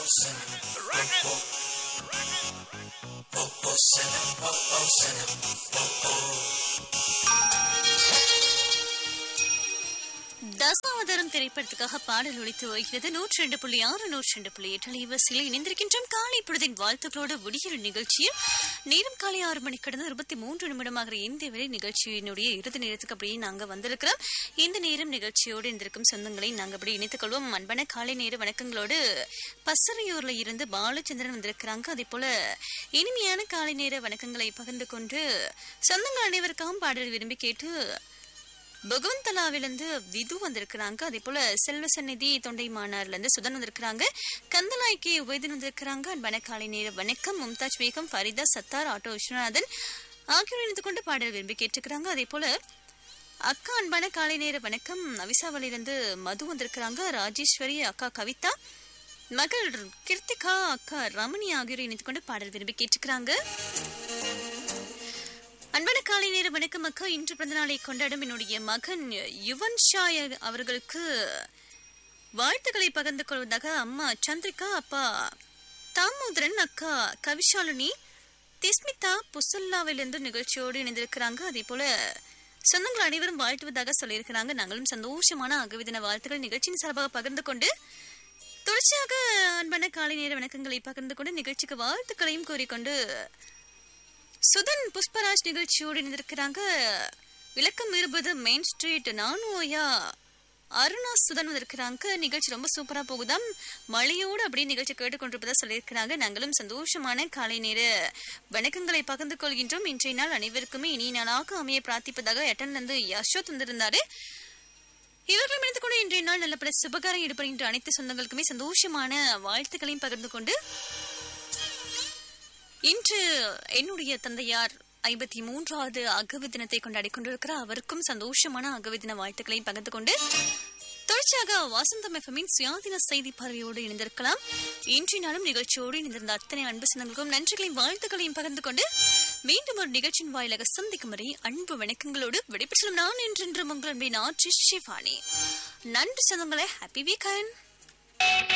தசாவதாரம் திரைப்படத்துக்காக பாடல் ஒழித்து வருகிறது நூற்றி ரெண்டு புள்ளி ஆறு நூற்றி ரெண்டு புள்ளி எட்டு அலைவரிசையில் இணைந்திருக்கின்றோம் காலை பொழுதின் வாழ்த்துக்களோடு விடியல் நிகழ்ச்சியில் நேரம் காலை ஆறு மணி கடந்து இருபத்தி மூன்று நிமிடமாக இந்த வரை நிகழ்ச்சியினுடைய இறுதி நேரத்துக்கு அப்படியே நாங்க வந்திருக்கிறோம் இந்த நேரம் நிகழ்ச்சியோடு இருந்திருக்கும் சொந்தங்களை நாங்க அப்படி இணைத்துக் கொள்வோம் அன்பான காலை நேர வணக்கங்களோடு பசறையூர்ல இருந்து பாலச்சந்திரன் வந்திருக்கிறாங்க அதே போல இனிமையான காலை நேர வணக்கங்களை பகிர்ந்து கொண்டு சொந்தங்கள் அனைவருக்காகவும் பாடல் விரும்பி கேட்டு பகவந்தலாவிலிருந்து விது வந்திருக்கிறாங்க அதே போல செல்வ சந்நிதி தொண்டை மாநாடுல இருந்து சுதன் வந்திருக்கிறாங்க கந்தலாய்க்கு உபயதன் வந்திருக்கிறாங்க அன்பான காலை நேர வணக்கம் மும்தாஜ் பேகம் ஃபரிதா சத்தார் ஆட்டோ விஸ்வநாதன் ஆகியோர் இணைந்து கொண்டு பாடல் விரும்பி கேட்டிருக்கிறாங்க அதே போல அக்கா அன்பான காலை நேர வணக்கம் அவிசாவளியிலிருந்து மது வந்திருக்கிறாங்க ராஜேஸ்வரி அக்கா கவிதா மகள் கிருத்திகா அக்கா ரமணி ஆகியோர் இணைந்து கொண்டு பாடல் விரும்பி கேட்டுக்கிறாங்க அன்பான காலை நேர வணக்கம் அக்கா இன்று பிறந்த நாளை கொண்டாடும் என்னுடைய மகன் யுவன் ஷாய் அவர்களுக்கு வாழ்த்துக்களை பகிர்ந்து கொள்வதாக அம்மா சந்திரிகா அப்பா தாமோதரன் அக்கா கவிஷாலினி திஸ்மிதா புசல்லாவிலிருந்து நிகழ்ச்சியோடு இணைந்திருக்கிறாங்க அதே போல சொந்தங்கள் அனைவரும் வாழ்த்துவதாக சொல்லியிருக்கிறாங்க நாங்களும் சந்தோஷமான அகவிதின வாழ்த்துக்கள் நிகழ்ச்சியின் சார்பாக பகிர்ந்து கொண்டு தொடர்ச்சியாக அன்பான காலை நேர வணக்கங்களை பகிர்ந்து கொண்டு நிகழ்ச்சிக்கு வாழ்த்துக்களையும் கூறிக்கொண்டு சுதன் புஷ்பராஜ் நிகழ்ச்சியோடு இணைந்திருக்கிறாங்க விளக்கம் இருபது மெயின் ஸ்ட்ரீட் நானோயா அருணா சுதன் இருக்கிறாங்க நிகழ்ச்சி ரொம்ப சூப்பரா போகுதாம் மழையோடு அப்படியே நிகழ்ச்சி கேட்டுக்கொண்டிருப்பதா சொல்லியிருக்கிறாங்க நாங்களும் சந்தோஷமான காலை நேர வணக்கங்களை பகிர்ந்து கொள்கின்றோம் இன்றைய நாள் அனைவருக்குமே இனிய நாளாக அமைய பிரார்த்திப்பதாக எட்டன்ல இருந்து யசோத் வந்திருந்தாரு இவர்களும் இணைந்து கொண்டு இன்றைய நாள் நல்லபட சுபகாரம் ஈடுபடுகின்ற அனைத்து சொந்தங்களுக்குமே சந்தோஷமான வாழ்த்துக்களையும் பகிர்ந்து கொண்டு இன்று என்னுடைய தந்தையார் ஐம்பத்தி மூன்றாவது அகவி தினத்தை கொண்டாடி கொண்டிருக்கிறார் அவருக்கும் சந்தோஷமான அகவி தின வாழ்த்துக்களை பகிர்ந்து கொண்டு தொடர்ச்சியாக வசந்தம் எஃப்எம்மின் சுயாதீன செய்தி பார்வையோடு இணைந்திருக்கலாம் இன்றைய நாளும் நிகழ்ச்சியோடு இணைந்திருந்த அத்தனை அன்பு சொந்தங்களுக்கும் நன்றிகளையும் வாழ்த்துக்களையும் பகிர்ந்து கொண்டு மீண்டும் ஒரு நிகழ்ச்சியின் வாயிலாக சந்திக்கும் வரை அன்பு வணக்கங்களோடு விடைபெற்றலும் நான் என்றென்றும் உங்கள் அன்பின் ஆட்சி ஷிஃபானி நன்றி சொந்தங்களே ஹாப்பி வீக்கெண்ட்